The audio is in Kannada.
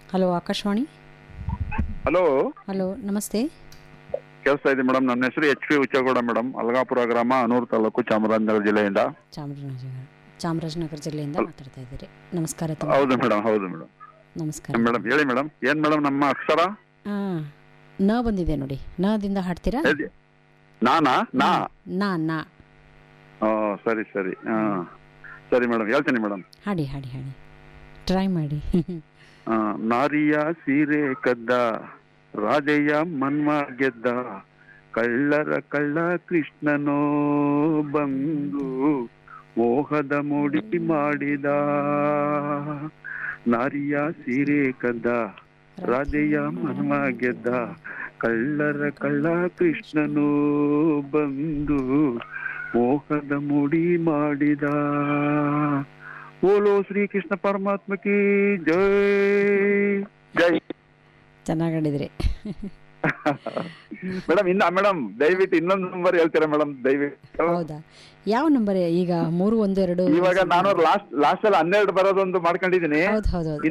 ಹಲೋ ಆಕಾಶವಾಣಿ ಹಲೋ ಹಲೋ ನಮಸ್ತೆ ಕೇಳಿಸ್ತಾ ಇದೆ ಮೇಡಮ್ ನನ್ನ ಹೆಸರು H P Uchchagowda madam Algapura ಗ್ರಾಮ ಅನೂರು ತಾಲೂಕು ಚಾಮರಾಜನಗರ ಜಿಲ್ಲೆಯಿಂದ ಚಾಮರಾಜನಗರ ಚಾಮರಾಜನಗರ ಜಿಲ್ಲೆಯಿಂದ ಮಾತಾಡ್ತಾ ಇದ್ದೀರಿ ನಮಸ್ಕಾರ ತಮ್ಮ ಹೌದು ಮೇಡಮ್ ಹೌದು ಮೇಡಮ್ ನಮಸ್ಕಾರ ಮೇಡಮ್ ಹೇಳಿ ಮೇಡಮ್ ಏನ್ ಮೇಡಮ್ ನಮ್ಮ ಅಕ್ಷರ ಹಾಂ ನ ಬಂದಿದೆ ನೋಡಿ ನದಿಂದ ಹಾಡ್ತೀರಾ ಹೇಳಿ. ನಾನಾ ನಾ ನಾ ನಾ ಆ, ಸರಿ ಸರಿ ಹಾ ಸರಿ ಮೇಡಮ್ ಹೇಳ್ತೀನಿ ಮೇಡಮ್ ಹಾಡಿ ಹಾಡಿ ಹಾಡಿ ಟ್ರೈ ಮಾಡಿ ಆ, ನಾರಿಯ ಸೀರೆ ಕದ್ದ ರಾಜಯ್ಯ ಮನ್ಮ ಗೆದ್ದ ಕಳ್ಳರ ಕಳ್ಳ ಕೃಷ್ಣನೋ ಬಂದು ಮೋಹದ ಮುಡಿ ಮಾಡಿದ ನಾರಿಯ ಸೀರೆ ಕದ್ದ ರಾಜಯ್ಯ ಮನ್ಮ ಗೆದ್ದ ಕಳ್ಳರ ಕಳ್ಳ ಕೃಷ್ಣನು ಬಂದು ಮೋಹದ ಮುಡಿ ಮಾಡಿದ ಓಲೋ ಶ್ರೀಕೃಷ್ಣ ಪರಮಾತ್ಮಕಿ ಜೈ ಜೈ ಚೆನ್ನಾಗಿ ಹಾಡಿದ್ರಿ ಮೇಡಮ್ ಇನ್ನ ಮೇಡಮ್ ದಯವಿಟ್ಟು ಇನ್ನೊಂದು ನಂಬರ್ ಹೇಳ್ತೀರಾ ಮೇಡಮ್ ದಯವಿಟ್ಟು ಹೌದಾ ಯಾವ ನಂಬರ್ ಈಗ ಮೂರು ಒಂದು ಎರಡು ಇವಾಗ ನಾನು ಲಾಸ್ಟ್ ಲಾಸ್ಟ್ ಅಲ್ಲಿ ಹನ್ನೆರಡು ಬರೋದೊಂದು ಮಾಡ್ಕೊಂಡಿದೀನಿ ಹೌದು ಹೌದು ಹೌದು